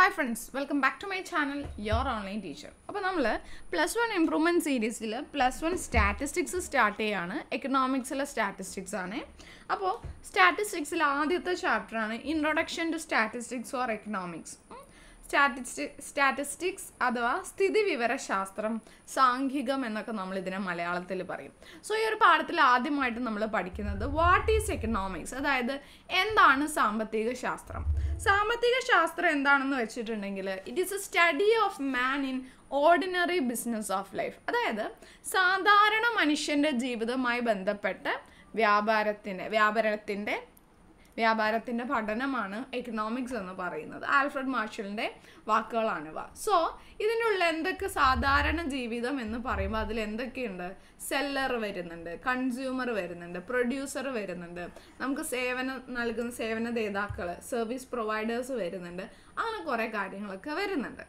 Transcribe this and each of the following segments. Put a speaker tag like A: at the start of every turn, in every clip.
A: hi friends welcome back to my channel your online teacher അപ്പോൾ നമ്മൾ plus one improvement സീരീസിൽ plus one statistics start ചെയ്യാണ് എക്കണോമിക്സിലെ statistics ആണ് അപ്പോൾ സ്റ്റാറ്റിസ്റ്റിക്സിൽ ആദ്യത്തെ ചാപ്റ്ററാണ് introduction to statistics for economics statistics statistics അഥവാ സ്ഥിതിവിവരശാസ്ത്രം സാംഘികം എന്നൊക്കെ നമ്മൾ ഇതിനെ മലയാളത്തിൽ പറയും സോ ഈ ഒരു പാഠത്തിൽ ആദ്യമായിട്ട് നമ്മൾ പഠിക്കുന്നത് വാട്ട് ഈസ് എക്കണോമിക്സ് അതായത് എന്താണ് സാമ്പത്തിക ശാസ്ത്രം സാമ്പത്തിക ശാസ്ത്രം എന്താണെന്ന് വെച്ചിട്ടുണ്ടെങ്കിൽ it is a study of man in ordinary business of life അതായത് സാധാരണ മനുഷ്യൻ്റെ ജീവിതവുമായി ബന്ധപ്പെട്ട് വ്യാപാരത്തിൻ്റെ വ്യാപാരത്തിൻ്റെ വ്യാപാരത്തിൻ്റെ പഠനമാണ് എക്കണോമിക്സ് എന്ന് പറയുന്നത് ആൽഫ്രഡ് മാർഷലിൻ്റെ വാക്കുകളാണിവ സോ ഇതിനുള്ള എന്തൊക്കെ സാധാരണ ജീവിതം എന്ന് പറയുമ്പോൾ അതിൽ എന്തൊക്കെയുണ്ട് സെല്ലർ വരുന്നുണ്ട് കൺസ്യൂമർ വരുന്നുണ്ട് പ്രൊഡ്യൂസർ വരുന്നുണ്ട് നമുക്ക് സേവനം നൽകുന്ന സേവനദാതാക്കൾ സർവീസ് പ്രൊവൈഡേഴ്സ് വരുന്നുണ്ട് അങ്ങനെ കുറേ കാര്യങ്ങളൊക്കെ വരുന്നുണ്ട്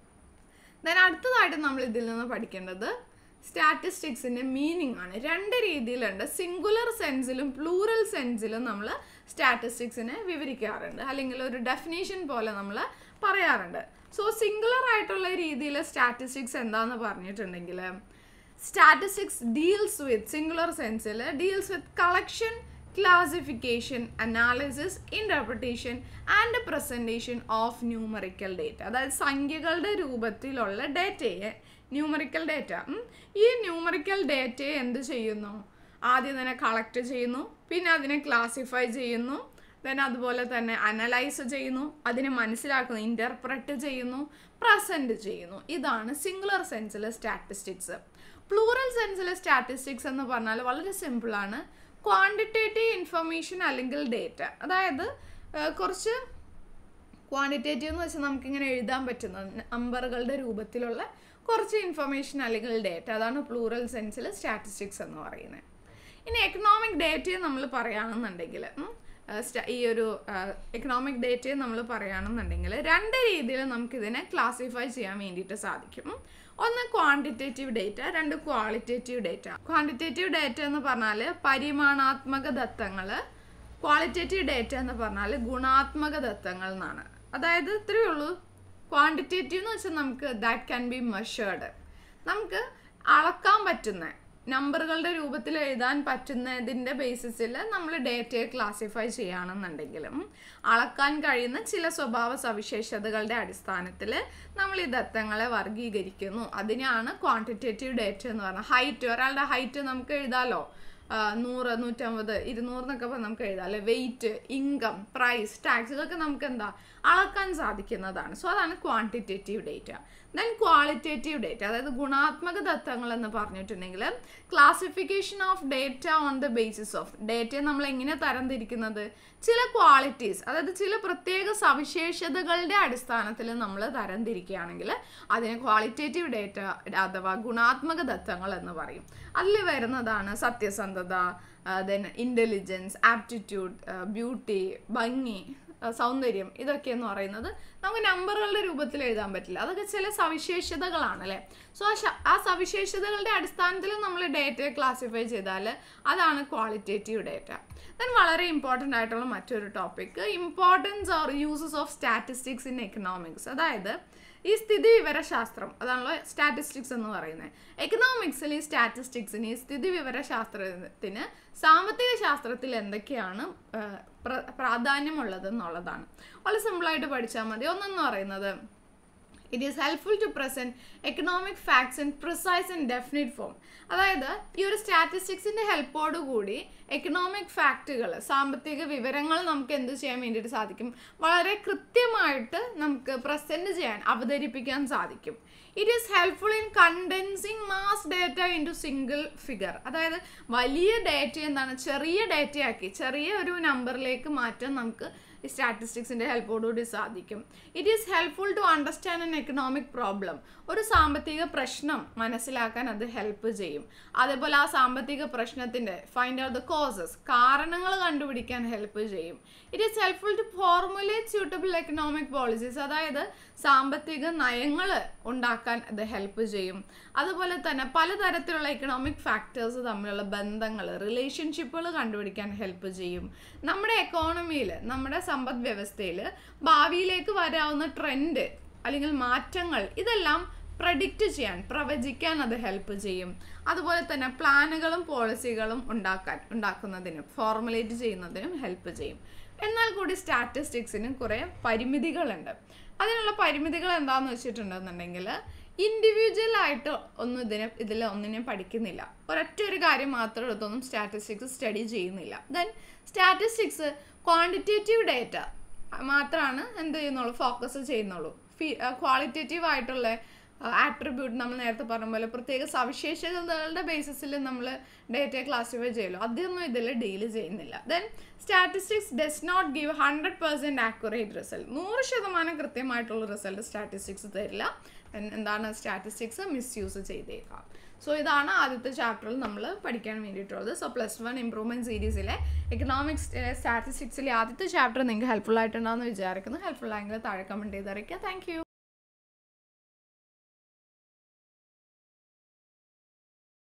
A: ദെൻ അടുത്തതായിട്ട് നമ്മൾ ഇതിൽ നിന്ന് പഠിക്കേണ്ടത് സ്റ്റാറ്റിസ്റ്റിക്സിൻ്റെ മീനിങ് ആണ് രണ്ട് രീതിയിലുണ്ട് സിംഗുലർ സെൻസിലും പ്ലൂറൽ സെൻസിലും നമ്മൾ സ്റ്റാറ്റിസ്റ്റിക്സിനെ വിവരിക്കാറുണ്ട് അല്ലെങ്കിൽ ഒരു ഡെഫിനേഷൻ പോലെ നമ്മൾ പറയാറുണ്ട് സോ സിംഗുലർ ആയിട്ടുള്ള രീതിയിൽ സ്റ്റാറ്റിസ്റ്റിക്സ് എന്താന്ന് പറഞ്ഞിട്ടുണ്ടെങ്കിൽ സ്റ്റാറ്റിസ്റ്റിക്സ് ഡീൽസ് വിത്ത് സിംഗുലർ സെൻസിൽ deals with collection classification analysis interpretation and presentation of numerical data അതായത് സംഖ്യകളുടെ രൂപത്തിലുള്ള ഡേറ്റയെ ന്യൂമറിക്കൽ ഡേറ്റ ഈ ന്യൂമറിക്കൽ ഡേറ്റയെ എന്ത് ചെയ്യുന്നു ആദ്യം തന്നെ കളക്ട് ചെയ്യുന്നു പിന്നെ അതിനെ ക്ലാസിഫൈ ചെയ്യുന്നു ദെൻ അതുപോലെ തന്നെ അനലൈസ് ചെയ്യുന്നു അതിനെ മനസ്സിലാക്കുന്നു ഇൻ്റർപ്രറ്റ് ചെയ്യുന്നു പ്രസൻറ്റ് ചെയ്യുന്നു ഇതാണ് സിംഗുലർ സെൻസിലെ സ്റ്റാറ്റിസ്റ്റിക്സ് പ്ലൂറൽ സെൻസിലെ സ്റ്റാറ്റിസ്റ്റിക്സ് എന്ന് പറഞ്ഞാൽ വളരെ സിമ്പിളാണ് ക്വാണ്ടിറ്റേറ്റീവ് ഇൻഫർമേഷൻ അല്ലെങ്കിൽ ഡേറ്റ അതായത് കുറച്ച് ക്വാണ്ടിറ്റേറ്റീവ് എന്ന് വെച്ചാൽ നമുക്കിങ്ങനെ എഴുതാൻ പറ്റുന്ന നമ്പറുകളുടെ രൂപത്തിലുള്ള കുറച്ച് ഇൻഫർമേഷൻ അല്ലെങ്കിൽ ഡേറ്റ അതാണ് പ്ലൂറൽ സെൻസിൽ സ്റ്റാറ്റിസ്റ്റിക്സ് എന്ന് പറയുന്നത് ഇനി എക്കണോമിക് ഡേറ്റയെ നമ്മൾ പറയുകയാണെന്നുണ്ടെങ്കിൽ ഈ ഒരു എക്കണോമിക് ഡേറ്റയെ നമ്മൾ പറയുകയാണെന്നുണ്ടെങ്കിൽ രണ്ട് രീതിയിൽ നമുക്കിതിനെ ക്ലാസിഫൈ ചെയ്യാൻ വേണ്ടിയിട്ട് സാധിക്കും ഒന്ന് ക്വാണ്ടിറ്റേറ്റീവ് ഡേറ്റ രണ്ട് ക്വാളിറ്റേറ്റീവ് ഡേറ്റ ക്വാണ്ടിറ്റേറ്റീവ് ഡേറ്റ എന്ന് പറഞ്ഞാൽ പരിമാണാത്മക ദത്തങ്ങൾ ക്വാളിറ്റേറ്റീവ് ഡേറ്റ എന്ന് പറഞ്ഞാൽ ഗുണാത്മക ദത്തങ്ങൾ എന്നാണ് അതായത് ഇത്രയേ ഉള്ളൂ ക്വാണ്ടിറ്റേറ്റീവ് എന്ന് വെച്ചാൽ നമുക്ക് ദാറ്റ് ക്യാൻ ബി മെഷേർഡ് നമുക്ക് അളക്കാൻ പറ്റുന്ന നമ്പറുകളുടെ രൂപത്തിൽ എഴുതാൻ പറ്റുന്നതിൻ്റെ ബേസിസിൽ നമ്മൾ ഡേറ്റയെ ക്ലാസിഫൈ ചെയ്യുകയാണെന്നുണ്ടെങ്കിലും അളക്കാൻ കഴിയുന്ന ചില സ്വഭാവ സവിശേഷതകളുടെ അടിസ്ഥാനത്തിൽ നമ്മൾ ഈ ദത്തങ്ങളെ വർഗീകരിക്കുന്നു അതിനാണ് ക്വാണ്ടിറ്റേറ്റീവ് ഡേറ്റ എന്ന് പറഞ്ഞാൽ ഹൈറ്റ് ഒരാളുടെ ഹൈറ്റ് നമുക്ക് എഴുതാമല്ലോ നൂറ് നൂറ്റമ്പത് ഇരുന്നൂറ് എന്നൊക്കെ നമുക്ക് എഴുതാം അല്ലെ വെയിറ്റ് ഇൻകം പ്രൈസ് ടാക്സ് ഇതൊക്കെ നമുക്ക് എന്താ അളക്കാൻ സാധിക്കുന്നതാണ് സോ അതാണ് quantitative data then qualitative data അതായത് ഗുണാത്മക ദത്തങ്ങൾ എന്ന് പറഞ്ഞിട്ടുണ്ടെങ്കിൽ classification of data on the basis of ഡേറ്റയെ നമ്മൾ എങ്ങനെ തരംതിരിക്കുന്നത് ചില ക്വാളിറ്റീസ് അതായത് ചില പ്രത്യേക സവിശേഷതകളുടെ അടിസ്ഥാനത്തിൽ നമ്മൾ തരംതിരിക്കുകയാണെങ്കിൽ അതിനെ ക്വാളിറ്റേറ്റീവ് ഡേറ്റ അഥവാ ഗുണാത്മക ദത്തങ്ങൾ എന്ന് പറയും അതിൽ വരുന്നതാണ് സത്യസന്ധത ദെൻ ഇൻ്റലിജൻസ് ആപ്റ്റിറ്റ്യൂഡ് ബ്യൂട്ടി ഭംഗി സൗന്ദര്യം ഇതൊക്കെ എന്ന് പറയുന്നത് നമുക്ക് നമ്പറുകളുടെ രൂപത്തിൽ എഴുതാൻ പറ്റില്ല അതൊക്കെ ചില സവിശേഷതകളാണ് അല്ലേ സോ ആ സവിശേഷതകളുടെ അടിസ്ഥാനത്തിൽ നമ്മൾ ഡേറ്റയെ ക്ലാസിഫൈ ചെയ്താൽ അതാണ് ക്വാളിറ്റേറ്റീവ് ഡേറ്റ ദെൻ വളരെ ഇമ്പോർട്ടൻ്റ് ആയിട്ടുള്ള മറ്റൊരു topic importance or uses of statistics in economics അതായത് ഈ സ്ഥിതി വിവരശാസ്ത്രം അതാണല്ലോ സ്റ്റാറ്റിസ്റ്റിക്സ് എന്ന് പറയുന്നത് എക്കണോമിക്സിൽ ഈ സ്റ്റാറ്റിസ്റ്റിക്സിന് ഈ സ്ഥിതി വിവരശാസ്ത്രത്തിന് സാമ്പത്തിക ശാസ്ത്രത്തിൽ എന്തൊക്കെയാണ് പ്രാധാന്യമുള്ളത് എന്നുള്ളതാണ് വളരെ സിമ്പിളായിട്ട് പഠിച്ചാൽ മതി ഒന്നെന്ന് പറയുന്നത് it is helpful to present economic facts in precise and definite form അതായത് ഈ ഒരു സ്റ്റാറ്റിസ്റ്റിക്സിൻ്റെ ഹെൽപ്പോട് കൂടി എക്കണോമിക് ഫാക്റ്റുകൾ സാമ്പത്തിക വിവരങ്ങൾ നമുക്ക് എന്ത് ചെയ്യാൻ വേണ്ടിയിട്ട് സാധിക്കും വളരെ കൃത്യമായിട്ട് നമുക്ക് പ്രസൻറ്റ് ചെയ്യാൻ അവതരിപ്പിക്കാൻ സാധിക്കും it is helpful in condensing mass data in to single figure അതായത് വലിയ ഡേറ്റ എന്താണ് ചെറിയ ഡേറ്റയാക്കി ചെറിയ ഒരു നമ്പറിലേക്ക് മാറ്റാൻ നമുക്ക് ഈ സ്റ്റാറ്റിസ്റ്റിക്സിൻ്റെ ഹെൽപ്പോടുകൂടി സാധിക്കും it is helpful to understand an economic problem ഒരു സാമ്പത്തിക പ്രശ്നം മനസ്സിലാക്കാൻ അത് ഹെൽപ്പ് ചെയ്യും അതേപോലെ ആ സാമ്പത്തിക പ്രശ്നത്തിൻ്റെ ഫൈൻഡ് ഔട്ട് ദ കോസസ് കാരണങ്ങൾ കണ്ടുപിടിക്കാൻ ഹെൽപ്പ് ചെയ്യും it is helpful to formulate suitable economic policies അതായത് സാമ്പത്തിക നയങ്ങൾ ഉണ്ടാക്കാൻ മനസ്സിലാക്കാൻ ഇത് ഹെൽപ്പ് ചെയ്യും അതുപോലെ തന്നെ പലതരത്തിലുള്ള എക്കണോമിക് ഫാക്ടേഴ്സ് തമ്മിലുള്ള ബന്ധങ്ങൾ റിലേഷൻഷിപ്പുകൾ കണ്ടുപിടിക്കാൻ ഹെൽപ്പ് ചെയ്യും നമ്മുടെ എക്കോണമിയിൽ നമ്മുടെ സമ്പദ് വ്യവസ്ഥയിൽ ഭാവിയിലേക്ക് വരാവുന്ന ട്രെൻഡ് അല്ലെങ്കിൽ മാറ്റങ്ങൾ ഇതെല്ലാം പ്രഡിക്റ്റ് ചെയ്യാൻ പ്രവചിക്കാൻ അത് ഹെൽപ്പ് ചെയ്യും അതുപോലെ തന്നെ പ്ലാനുകളും പോളിസികളും ഉണ്ടാക്കാൻ ഉണ്ടാക്കുന്നതിനും ഫോർമുലേറ്റ് ചെയ്യുന്നതിനും ഹെൽപ്പ് ചെയ്യും എന്നാൽ കൂടി സ്റ്റാറ്റിസ്റ്റിക്സിന് കുറേ പരിമിതികളുണ്ട് അതിനുള്ള പരിമിതികൾ എന്താണെന്ന് വെച്ചിട്ടുണ്ടെന്നുണ്ടെങ്കിൽ ഇൻഡിവിജ്വൽ ആയിട്ട് ഒന്നും ഇതിനെ ഇതിൽ ഒന്നിനെയും പഠിക്കുന്നില്ല ഒരൊറ്റ ഒരു കാര്യം മാത്രം എടുത്തൊന്നും സ്റ്റാറ്റിസ്റ്റിക്സ് സ്റ്റഡി ചെയ്യുന്നില്ല ദെൻ സ്റ്റാറ്റിസ്റ്റിക്സ് ക്വാണ്ടിറ്റേറ്റീവ് ഡേറ്റ മാത്രമാണ് എന്ത് ചെയ്യുന്നുള്ളൂ ഫോക്കസ് ചെയ്യുന്നുള്ളൂ ഫീ ക്വാളിറ്റേറ്റീവ് ആയിട്ടുള്ള ആട്രിബ്യൂട്ട് നമ്മൾ നേരത്തെ പറഞ്ഞ പോലെ പ്രത്യേക സവിശേഷതകളുടെ ബേസിസിൽ നമ്മൾ ഡേറ്റയെ ക്ലാസിഫൈ ചെയ്യുമല്ലോ അതൊന്നും ഇതിൽ ഡീൽ ചെയ്യുന്നില്ല then statistics does not give hundred percent accurate result നൂറ് ശതമാനം കൃത്യമായിട്ടുള്ള റിസൾട്ട് സ്റ്റാറ്റിസ്റ്റിക്സ് തരില്ല Then എന്താണ് സ്റ്റാറ്റിസ്റ്റിക്സ് മിസ്യൂസ് ചെയ്തേക്കാം സോ ഇതാണ് ആദ്യത്തെ ചാപ്റ്ററിൽ നമ്മൾ പഠിക്കാൻ വേണ്ടിയിട്ടുള്ളത് സോ പ്ലസ് വൺ ഇംപ്രൂവ്മെൻറ്റ് സീരീസിലെ എക്കണോമിക്സ് സ്റ്റാറ്റിസ്റ്റിക്സിലെ ആദ്യത്തെ ചാപ്റ്റർ നിങ്ങൾക്ക് ഹെൽപ്ഫുൾ ആയിട്ടുണ്ടാകുമെന്ന് വിചാരിക്കുന്നു ഹെൽപ്ഫുൾ ആയെങ്കിൽ താഴെ കമൻറ്റ് ചെയ്തറിയിക്കുക താങ്ക് യു